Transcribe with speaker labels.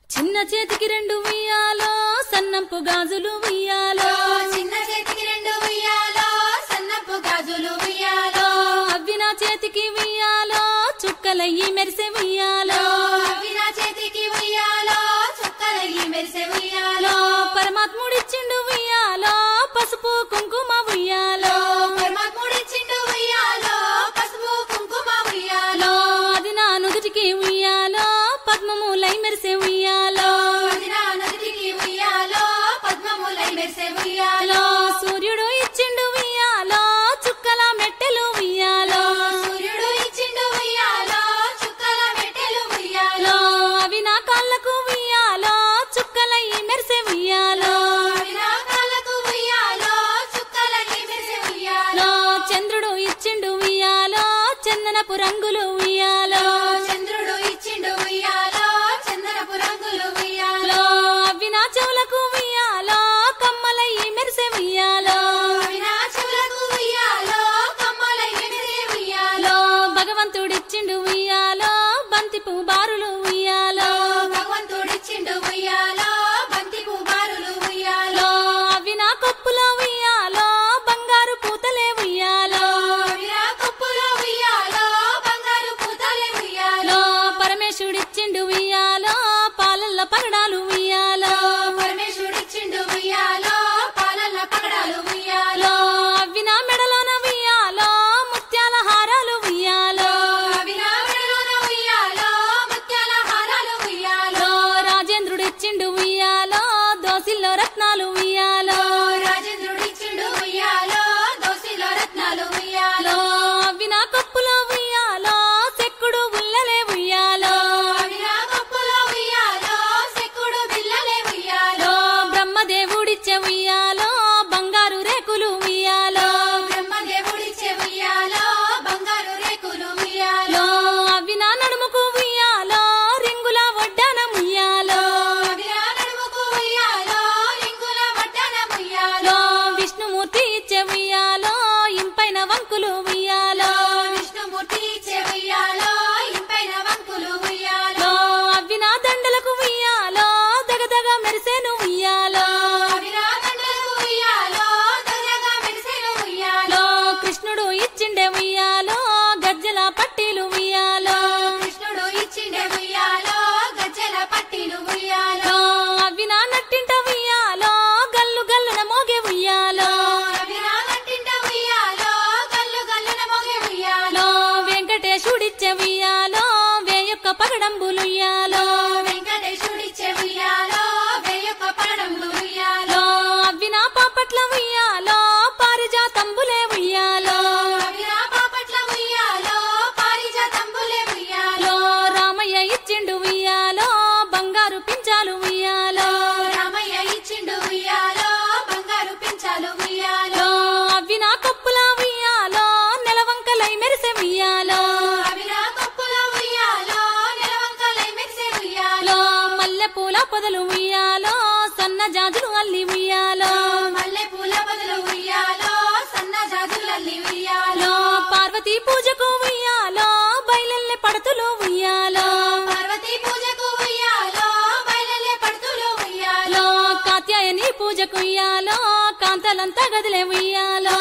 Speaker 1: చిన్న చేతికి రెండు ఉయ్యాలో సన్నంపు గాజులు ఉయ్యాలో
Speaker 2: చిన్న చేతికి రెండు ఉయ్యాలో సన్నపు గాజులు ఉయ్యాలో
Speaker 1: అవ్వి నా చేతికి ఉయ్యాలో చుక్కలయ్యి మెరిసే ఉయ్యాలో
Speaker 2: అవి నా చేతికి ఉయ్యాలో చుక్కలయ్యి మెరిసే ఉయ్యాలో
Speaker 1: పరమాత్ముడిచ్చిండు ఉయ్యాలో పసుపు కుంకుమ ఉయ్యాలో
Speaker 2: పరమాత్ముడిచ్చిండు ఉయ్యాలో పసుపు కుంకుమ ఉయ్యాలో
Speaker 1: అది నా నుదుటికి ఉయ్యాలో పద్మములై మెరిసే ఉయ్యాలో
Speaker 2: అది నా నదికి ఉయ్యాలో పద్మములై మెరిసే ఉయ్యాలో
Speaker 1: సూర్యుడు ఇచ్చిండు ఉయ్యాలో చుక్కల మెట్టెలు ఉయ్యాలో
Speaker 2: సూర్యుడు ఇచ్చిండు ఉయ్యాలో చుక్కల మెట్టెలు ఉయ్యాలో
Speaker 1: అవి నా కాళ్ళకు ఉయ్యాలో చుక్కలయ్యి మెరిసే ఉయ్యాలో
Speaker 2: అవి నా కాళ్ళకు ఉయ్యాలో చుక్కలయ్యి మెరిసే ఉయ్యాలో
Speaker 1: చంద్రుడు ఇచ్చిండు ఉయ్యాలో చందనపు రంగులు ఉయ్యాలో
Speaker 2: చంద్రుడు ఇచ్చిండు ఉయ్యాలో చందనపు రంగులు ఉయ్యాలో
Speaker 1: అవి నా చెవులకు ఉయ్యాలో కమ్మలయ్యి మెరిసే ఉయ్యాలో
Speaker 2: అవి నా చెవులకు ఉయ్యాలో కమ్మలయ్యి మెరిసే ఉయ్యాలో
Speaker 1: భగవంతుడిచ్చిండు ఉయ్యాలో బంతిపు బారులు ఉయ్యాలో
Speaker 2: భగవంతుడిచ్చిండు ఉయ్యాలో బంతి పువ్వారులు ఉయ్యాలో
Speaker 1: అవి నా కొప్పులో ఉయ్యాలో బంగారు పూతలే ఉయ్యాలో
Speaker 2: అవి నా కప్పులో ఉయ్యాలో బంగారు పూతలే ఉయ్యాలో
Speaker 1: పరమేశుడిచ్చిండు ఉయ్యాలో పాలల్ల పగడాలు ఉయ్యాలో
Speaker 2: పరమేశ్వరుడిచ్చిండు ఉయ్యాలో పాలల్ల పగడాలు ఉయ్యాలో
Speaker 1: అవి నా మెడలోన ఉయ్యాలో ముత్యాల హారాలు ఉయ్యాలో
Speaker 2: అవి నా మెడలోన ఉయ్యాలో ముత్యాల హారాలు ఉయ్యాలో
Speaker 1: రాజేంద్రుడిచ్చిండు ఉయ్యాలో దోసిల్లో రత్నాలు ఉయ్యాలో
Speaker 2: రాజేంద్రుడిచ్చిండు ఉయ్యాలో దోసిలో రత్నాలు ఉయ్యాలో
Speaker 1: అవి నా కప్పులో ఉయ్యాలో చెక్కుడు ఉల్లలే ఉయ్యాలో
Speaker 2: అవి నా కప్పులో ఉయ్యాలో సెక్కుడు బిల్లలే ఉయ్యాలో
Speaker 1: బ్రహ్మదేవుడిచ్చే ఉయ్యాలో బంగారు రేకులు ఉయ్యాలో
Speaker 2: బ్రహ్మదేవుడిచ్చే ఉయ్యాలో బంగారు రేకులు ఉయ్యాలో
Speaker 1: అవి నా నడుముకు ఉయ్యాలో రింగుల వడ్డానం ఉయ్యాలో
Speaker 2: అవి నా నడుముకు ఉయ్యాలో రింగుల వడ్డన ఉయ్యాలో
Speaker 1: విష్ణుమూర్తి ఇచ్చే ఉయ్యాలో ఇంపైన వంకులు ఉయ్యాలో
Speaker 2: విష్ణుమూర్తి ఇచ్చే ఉయ్యాలో ఇంపైన వంకులు ఉయ్యాలో
Speaker 1: అవి నా దండలకు ఉయ్యాలో దగదగ మెరిసేను ఉయ్యాలో
Speaker 2: అవి నా దండలకు ఉయ్యాలో దగ్గరగా మెరిసేను ఉయ్యాలో
Speaker 1: కృష్ణుడు ఇచ్చిండే ఉయ్యాలో గజ్జల పట్టీలు ఉయ్యాలో
Speaker 2: కృష్ణుడు ఇచ్చిండే ఉయ్యాలో గజ్జల పట్టీలు ఉయ్యాలో
Speaker 1: అవి నా నట్టింట ఉయ్యాలో గల్లు గల్లున మోగే ఉయ్యాలో
Speaker 2: అవి నా కట్టింట ఉయ్యాలో గల్లు గల్లున మోగే ఉయ్యాలో
Speaker 1: వెంకటేశుడిచ్చే ఉయ్యాలో వేయొక్క పగడంబులు ఉయ్యాలో
Speaker 2: వెంకటేశుడిచ్చే ఉయ్యాలో వేయొక్క పడడంలు ఉయ్యాలో
Speaker 1: అవి నా పాపట్ల ఉయ్యాలో పారిజాతంబులే ఉయ్యాలో
Speaker 2: అవి నా పాపట్ల ఉయ్యాలో పారిజాతంబులే ఉయ్యాలో
Speaker 1: రామయ్య ఇచ్చిండు ఉయ్యాలో బంగారు పించాలు ఉయ్యాలో
Speaker 2: రామయ్య ఇచ్చిండు ఉయ్యాలో బంగారు పించాలు ఉయ్యాలో
Speaker 1: అవి నా కప్పుల ఉయ్యాలో నెలవంకలై మెరిసే ఉయ్యాలో
Speaker 2: అవి నా కప్పుల ఉయ్యాలో నెలవంకలై మెరిసే ఉయ్యాలో
Speaker 1: మల్లె పూల పొదలు ఉయ్యాలో సన్న జాజులు అల్లి ఉయ్యాలో
Speaker 2: మల్లె పూల బదులు ఉయ్యాలో సన్న జాజులల్లి ఉయ్యాలో
Speaker 1: పార్వతీ పూజకు ఉయ్యాలో బయలెల్లె పడతులు ఉయ్యాలో
Speaker 2: పార్వతీ పూజకు ఉయ్యాలో బయలెల్లే పడుతులు ఉయ్యాలో
Speaker 1: కాత్యాయని పూజకు ఉయ్యాలో కాంతలంతా గదిలే ఉయ్యాలో